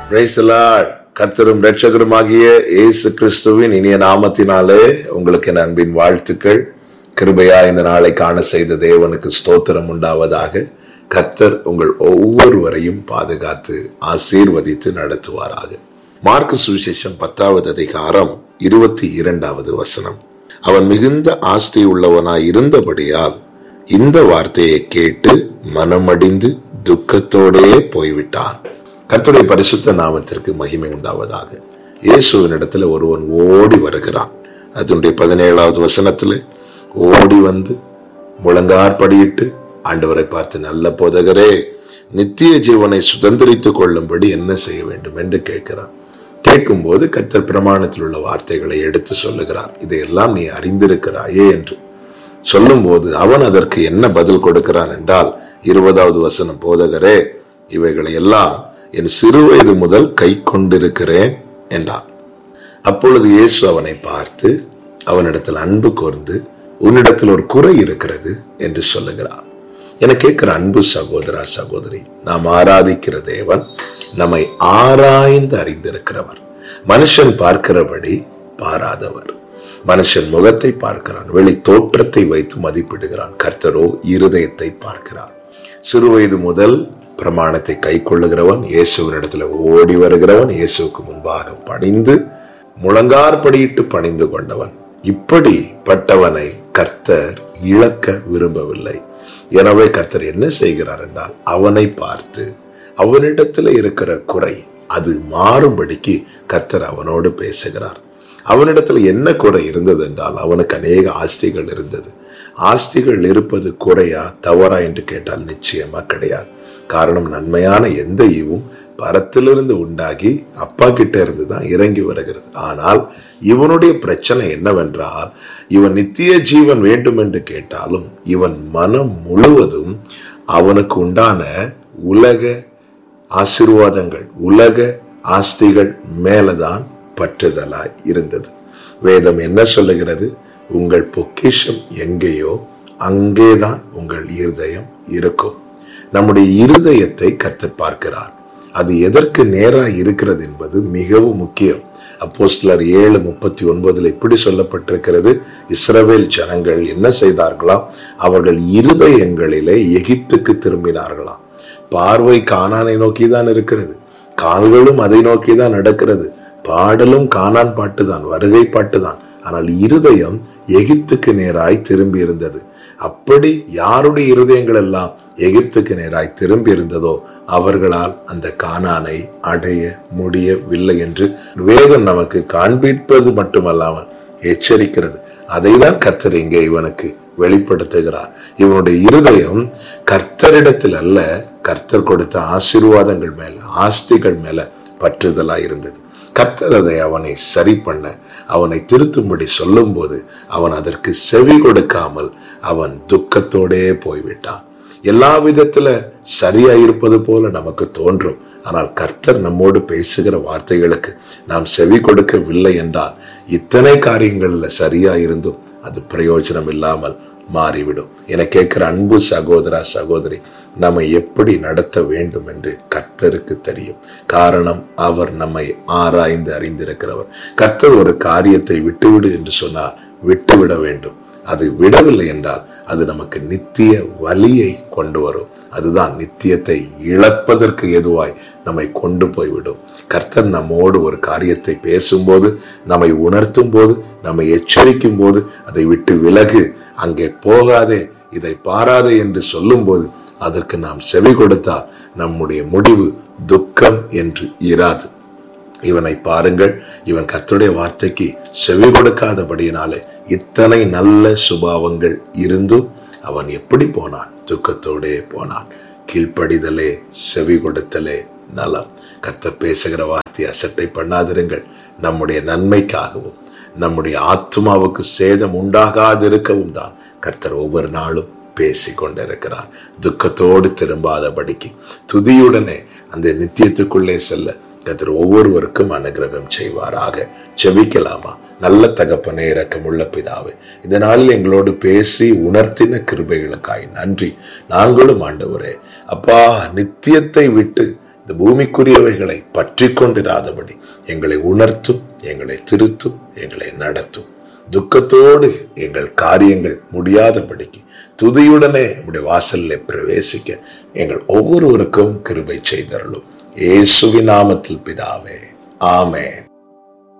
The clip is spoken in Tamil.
Praise the Lord. கர்த்தரும் இரட்சகருமாகிய இயேசு கிறிஸ்துவின் இனிய நாமத்தினாலே உங்களுக்கு என் அன்பின் வாழ்த்துக்கள் கிருபையா இந்த நாளை காண செய்த தேவனுக்கு ஸ்தோத்திரம் உண்டாவதாக கர்த்தர் உங்கள் ஒவ்வொருவரையும் பாதுகாத்து ஆசீர்வதித்து நடத்துவாராக மார்க்கு சுவிசேஷம் பத்தாவது அதிகாரம் இருபத்தி இரண்டாவது வசனம் அவன் மிகுந்த ஆஸ்தி உள்ளவனாய் இருந்தபடியால் இந்த வார்த்தையை கேட்டு மனமடிந்து துக்கத்தோடே போய்விட்டான் கர்த்தருடைய பரிசுத்த நாமத்திற்கு மகிமை உண்டாவதாக இயேசுவின் இடத்துல ஒருவன் ஓடி வருகிறான் அதனுடைய பதினேழாவது வசனத்துல ஓடி வந்து முழங்கார்படியிட்டு ஆண்டவரை பார்த்து நல்ல போதகரே நித்திய ஜீவனை சுதந்திரித்துக் கொள்ளும்படி என்ன செய்ய வேண்டும் என்று கேட்கிறான் கேட்கும்போது கர்த்தர் பிரமாணத்தில் உள்ள வார்த்தைகளை எடுத்து சொல்லுகிறார் இதையெல்லாம் நீ அறிந்திருக்கிறாயே என்று சொல்லும்போது அவன் அதற்கு என்ன பதில் கொடுக்கிறான் என்றால் இருபதாவது வசனம் போதகரே இவைகளை எல்லாம் என் சிறுவயது முதல் கை கொண்டிருக்கிறேன் என்றான் அப்பொழுது இயேசு அவனை பார்த்து அவனிடத்தில் அன்பு கூர்ந்து உன்னிடத்தில் ஒரு குறை இருக்கிறது என்று சொல்லுகிறார் என கேட்கிற அன்பு சகோதரா சகோதரி நாம் ஆராதிக்கிற தேவன் நம்மை ஆராய்ந்து அறிந்திருக்கிறவர் மனுஷன் பார்க்கிறபடி பாராதவர் மனுஷன் முகத்தை பார்க்கிறான் வெளி தோற்றத்தை வைத்து மதிப்பிடுகிறான் கர்த்தரோ இருதயத்தை பார்க்கிறார் சிறுவயது முதல் பிரமாணத்தை கை கொள்ளுகிறவன் இயேசுவினிடத்துல ஓடி வருகிறவன் இயேசுவுக்கு முன்பாக பணிந்து முழங்கார்படியிட்டு பணிந்து கொண்டவன் இப்படிப்பட்டவனை கர்த்தர் இழக்க விரும்பவில்லை எனவே கர்த்தர் என்ன செய்கிறார் என்றால் அவனை பார்த்து அவனிடத்துல இருக்கிற குறை அது மாறும்படிக்கு கர்த்தர் அவனோடு பேசுகிறார் அவனிடத்துல என்ன குறை இருந்தது என்றால் அவனுக்கு அநேக ஆஸ்திகள் இருந்தது ஆஸ்திகள் இருப்பது குறையா தவறா என்று கேட்டால் நிச்சயமா கிடையாது காரணம் நன்மையான எந்த ஈவும் பரத்திலிருந்து உண்டாகி அப்பா கிட்ட இருந்து தான் இறங்கி வருகிறது ஆனால் இவனுடைய பிரச்சனை என்னவென்றால் இவன் நித்திய ஜீவன் வேண்டும் என்று கேட்டாலும் இவன் மனம் முழுவதும் அவனுக்கு உண்டான உலக ஆசீர்வாதங்கள் உலக ஆஸ்திகள் மேலதான் பற்றுதலாய் இருந்தது வேதம் என்ன சொல்லுகிறது உங்கள் பொக்கிஷம் எங்கேயோ அங்கேதான் உங்கள் இருதயம் இருக்கும் நம்முடைய இருதயத்தை கர்த்தர் பார்க்கிறார் அது எதற்கு நேராக இருக்கிறது என்பது மிகவும் முக்கியம் அப்போ சிலர் ஏழு முப்பத்தி ஒன்பதுல இப்படி சொல்லப்பட்டிருக்கிறது இஸ்ரவேல் ஜனங்கள் என்ன செய்தார்களாம் அவர்கள் இருதயங்களிலே எகிப்துக்கு திரும்பினார்களாம் பார்வை கானானை நோக்கி தான் இருக்கிறது கால்களும் அதை நோக்கி தான் நடக்கிறது பாடலும் காணான் பாட்டுதான் வருகை பாட்டுதான் ஆனால் இருதயம் எகிப்துக்கு நேராய் திரும்பி இருந்தது அப்படி யாருடைய இருதயங்கள் எல்லாம் எகிப்துக்கு நேராய் திரும்பி இருந்ததோ அவர்களால் அந்த கானானை அடைய முடியவில்லை என்று வேதம் நமக்கு காண்பிப்பது மட்டுமல்லாமல் எச்சரிக்கிறது அதை தான் கர்த்தர் இங்கே இவனுக்கு வெளிப்படுத்துகிறார் இவனுடைய இருதயம் கர்த்தரிடத்தில் அல்ல கர்த்தர் கொடுத்த ஆசீர்வாதங்கள் மேல ஆஸ்திகள் மேல பற்றுதலா இருந்தது கர்த்தர் அதை அவனை சரி பண்ண அவனை திருத்தும்படி சொல்லும்போது அவன் அதற்கு செவி கொடுக்காமல் அவன் துக்கத்தோடே போய்விட்டான் எல்லா விதத்துல சரியா இருப்பது போல நமக்கு தோன்றும் ஆனால் கர்த்தர் நம்மோடு பேசுகிற வார்த்தைகளுக்கு நாம் செவி கொடுக்கவில்லை என்றால் இத்தனை காரியங்கள்ல சரியா இருந்தும் அது பிரயோஜனம் இல்லாமல் மாறிவிடும் என கேட்கிற அன்பு சகோதரா சகோதரி நம்மை எப்படி நடத்த வேண்டும் என்று கர்த்தருக்கு தெரியும் காரணம் அவர் நம்மை ஆராய்ந்து அறிந்திருக்கிறவர் கர்த்தர் ஒரு காரியத்தை விட்டுவிடு என்று சொன்னார் விட்டுவிட வேண்டும் அது விடவில்லை என்றால் அது நமக்கு நித்திய வலியை கொண்டு வரும் அதுதான் நித்தியத்தை இழப்பதற்கு எதுவாய் நம்மை கொண்டு போய்விடும் கர்த்தர் நம்மோடு ஒரு காரியத்தை பேசும்போது நம்மை உணர்த்தும் போது நம்மை எச்சரிக்கும் போது அதை விட்டு விலகு அங்கே போகாதே இதை பாராதே என்று சொல்லும்போது அதற்கு நாம் செவி கொடுத்தால் நம்முடைய முடிவு துக்கம் என்று இராது இவனை பாருங்கள் இவன் கர்த்தருடைய வார்த்தைக்கு செவி கொடுக்காதபடியினாலே இத்தனை நல்ல சுபாவங்கள் இருந்தும் அவன் எப்படி போனான் துக்கத்தோடே போனான் கீழ்ப்படிதலே செவி கொடுத்தலே நலம் கர்த்தர் பேசுகிற வார்த்தையை அசட்டை பண்ணாதிருங்கள் நம்முடைய நன்மைக்காகவும் நம்முடைய ஆத்மாவுக்கு சேதம் உண்டாகாதிருக்கவும் தான் கர்த்தர் ஒவ்வொரு நாளும் பேசி கொண்டிருக்கிறார் துக்கத்தோடு திரும்பாதபடிக்கு துதியுடனே அந்த நித்தியத்துக்குள்ளே செல்ல கர்த்தர் ஒவ்வொருவருக்கும் அனுகிரகம் செய்வாராக செபிக்கலாமா நல்ல தகப்பனே இரக்கமுள்ள பிதாவே இந்த நாளில் எங்களோடு பேசி உணர்த்தின கிருபைகளுக்காய் நன்றி நாங்களும் ஆண்டவரே அப்பா நித்தியத்தை விட்டு இந்த பூமிக்குரியவைகளை பற்றி கொண்டிராதபடி எங்களை உணர்த்தும் எங்களை திருத்தும் எங்களை நடத்தும் துக்கத்தோடு எங்கள் காரியங்கள் முடியாதபடிக்கு துதியுடனே உடைய வாசலில் பிரவேசிக்க எங்கள் ஒவ்வொருவருக்கும் கிருபை செய்தருளும் இயேசுவின் நாமத்தில் பிதாவே ஆமென்